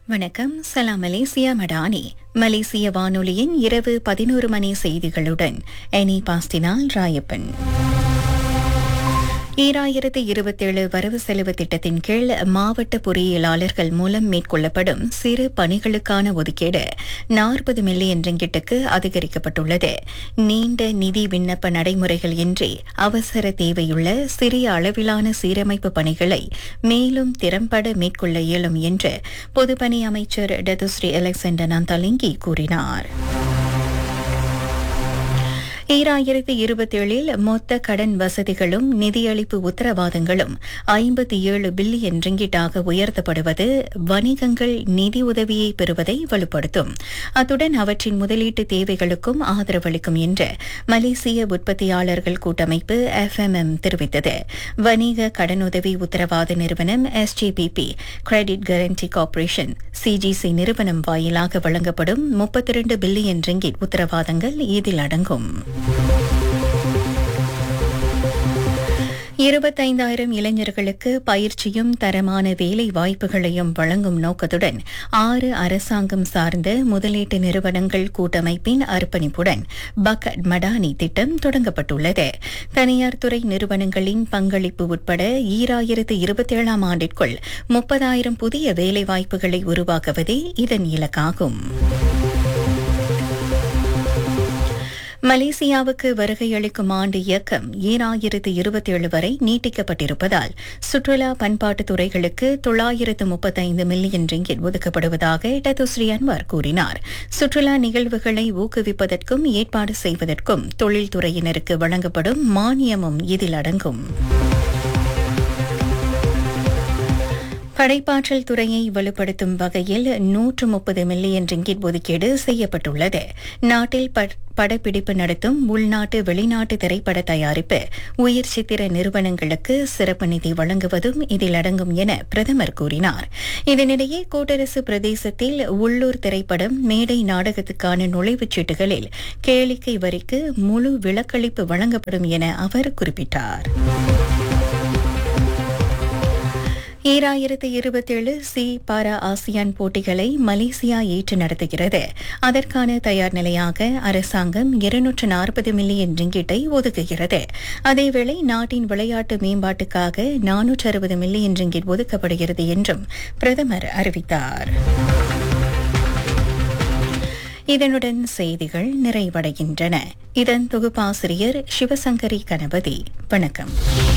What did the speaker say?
வணக்கம் சலாம் மலேசியா மடானி மலேசிய வானொலியின் இரவு பதினோரு மணி செய்திகளுடன் எனி பாஸ்டினால் ராயப்பன் ஈராயிரத்து இருபத்தேழு வரவு செலவு திட்டத்தின் கீழ் மாவட்ட பொறியியலாளர்கள் மூலம் மேற்கொள்ளப்படும் சிறு பணிகளுக்கான ஒதுக்கீடு நாற்பது மில்லியன் ரிங்கிட்டுக்கு அதிகரிக்கப்பட்டுள்ளது நீண்ட நிதி விண்ணப்ப நடைமுறைகள் இன்றி அவசர தேவையுள்ள சிறிய அளவிலான சீரமைப்பு பணிகளை மேலும் திறம்பட மேற்கொள்ள இயலும் என்று பொதுப்பணி அமைச்சர் டதுஸ்ரீ அலெக்சாண்டர் நந்தாலிங்கி கூறினார் ஈராயிரத்து இருபத்தேழில் மொத்த கடன் வசதிகளும் நிதியளிப்பு உத்தரவாதங்களும் ஐம்பத்தி ஏழு பில்லியன் ரிங்கிட்டாக உயர்த்தப்படுவது வணிகங்கள் நிதி உதவியை பெறுவதை வலுப்படுத்தும் அத்துடன் அவற்றின் முதலீட்டு தேவைகளுக்கும் ஆதரவளிக்கும் என்று மலேசிய உற்பத்தியாளர்கள் கூட்டமைப்பு எஃப்எம்எம் தெரிவித்தது வணிக கடனுதவி உத்தரவாத நிறுவனம் எஸ்ஜிபிபி கிரெடிட் கேரண்டி கார்ப்பரேஷன் சிஜிசி நிறுவனம் வாயிலாக வழங்கப்படும் முப்பத்தி இரண்டு பில்லியன் ரிங்கிட் உத்தரவாதங்கள் இதில் அடங்கும் இருபத்தைந்தாயிரம் இளைஞர்களுக்கு பயிற்சியும் தரமான வேலை வாய்ப்புகளையும் வழங்கும் நோக்கத்துடன் ஆறு அரசாங்கம் சார்ந்த முதலீட்டு நிறுவனங்கள் கூட்டமைப்பின் அர்ப்பணிப்புடன் பக்கட் மடானி திட்டம் தொடங்கப்பட்டுள்ளது தனியார் துறை நிறுவனங்களின் பங்களிப்பு உட்பட ஈராயிரத்து இருபத்தேழாம் ஆண்டிற்குள் முப்பதாயிரம் புதிய வேலைவாய்ப்புகளை உருவாக்குவதே இதன் இலக்காகும் மலேசியாவுக்கு வருகையளிக்கும் ஆண்டு இயக்கம் ஈராயிரத்து இருபத்தேழு வரை நீட்டிக்கப்பட்டிருப்பதால் சுற்றுலா பண்பாட்டு துறைகளுக்கு தொள்ளாயிரத்து முப்பத்தைந்து மில்லியன் ரிங்கிட் ஒதுக்கப்படுவதாக டத்துஸ்ரீ அன்வார் கூறினார் சுற்றுலா நிகழ்வுகளை ஊக்குவிப்பதற்கும் ஏற்பாடு செய்வதற்கும் தொழில்துறையினருக்கு வழங்கப்படும் மானியமும் இதில் அடங்கும் படைப்பாற்றல் துறையை வலுப்படுத்தும் வகையில் நூற்று முப்பது மில்லியன் ரிங்கிட் ஒதுக்கீடு செய்யப்பட்டுள்ளது நாட்டில் படப்பிடிப்பு நடத்தும் உள்நாட்டு வெளிநாட்டு திரைப்பட தயாரிப்பு உயிர் சித்திர நிறுவனங்களுக்கு சிறப்பு நிதி வழங்குவதும் இதில் அடங்கும் என பிரதமர் கூறினார் இதனிடையே கூட்டரசு பிரதேசத்தில் உள்ளூர் திரைப்படம் மேடை நாடகத்துக்கான நுழைவுச் சீட்டுகளில் கேளிக்கை வரிக்கு முழு விலக்களிப்பு வழங்கப்படும் என அவர் குறிப்பிட்டார் ஈராயிரத்து இருபத்தேழு சி பாரா ஆசியான் போட்டிகளை மலேசியா ஏற்று நடத்துகிறது அதற்கான தயார் நிலையாக அரசாங்கம் இருநூற்று நாற்பது மில்லியன் ரிங்கிட்டை ஒதுக்குகிறது அதேவேளை நாட்டின் விளையாட்டு மேம்பாட்டுக்காக நானூற்று அறுபது மில்லியன் ரிங்கிட் ஒதுக்கப்படுகிறது என்றும் பிரதமர் அறிவித்தார் இதனுடன் செய்திகள் நிறைவடைகின்றன இதன் தொகுப்பாசிரியர் சிவசங்கரி கணபதி வணக்கம்